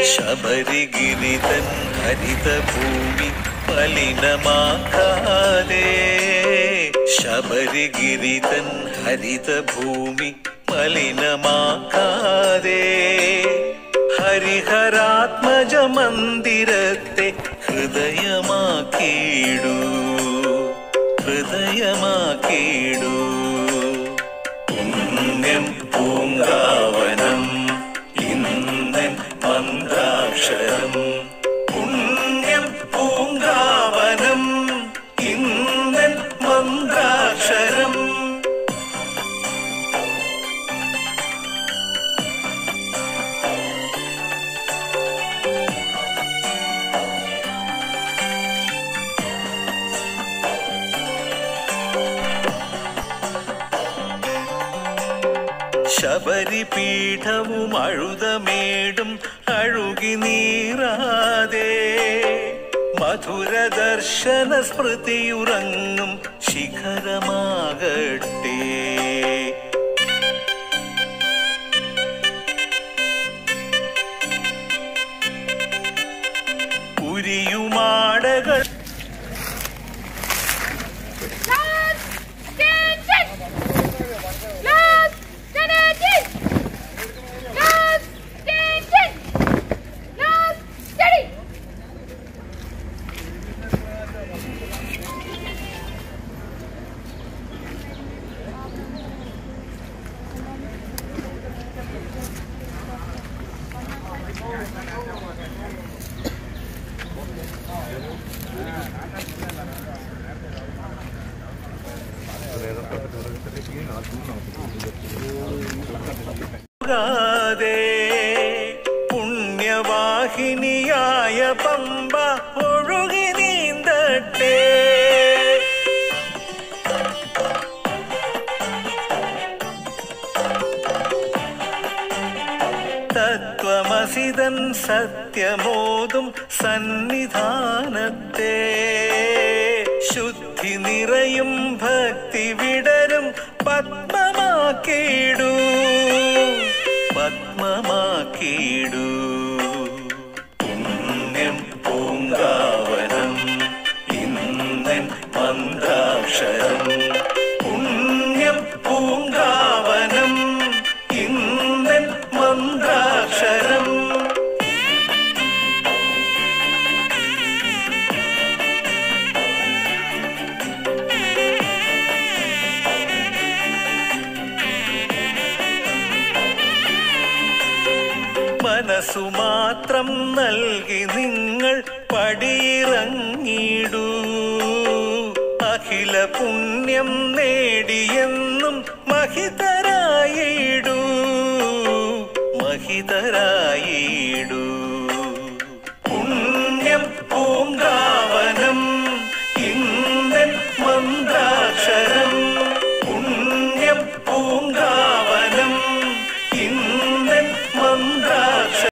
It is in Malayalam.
ശബരിഗിരിതൻ ഹരിതഭൂമി മലിനമാക്കാതെ ശബരിഗിരിതൻ ഹരിതഭൂമി മലിനമാക്കാതെ ഹരിഹരാത്മജ മന്ദിരത്തെ ഹൃദയമാക്കിയിടൂ ഹൃദയമാക്കിയിടൂ പുണ്യം പൂങ്കാവനം ഇന്നൻ മന്ത്രാക്ഷരം പുണ്യം പൂങ്കാവനം ഇന്നൻ മന്ത്രാക്ഷരം ശബരിപീഠവും അഴുതമേടും അഴുകി നീറാതെ മധുര ദർശന സ്മൃതിയുറങ്ങും ശിഖരമാകട്ടെ ഉരിയുമാടകൾ Last attention! Last attention! Last attention! Last steady! പോകാതെ പുണ്യവാഹിനിയായ പമ്പ ഒഴുകി നീന്തട്ടെ തത്വമസിതൻ സത്യമോതും സന്നിധാനത്തെ ശുദ്ധി നിറയും ഭക്തി വിടരും പത്മമാക്കിയിടൂ പത്മമാക്കിയിടൂ പുണ്യം പൂങ്കാവനം ഇന്നൻ മന്ത്രാക്ഷരം പുണ്യം പൂങ്കാവനം ഇന്നൻ മന്ത്രാക്ഷരം മനസ്സു മാത്രം നൽകി നിങ്ങൾ പടിയിറങ്ങിടൂ അഖില പുണ്യം നേടിയെന്നും മഹിതരായിടൂ മഹിതരായിടൂ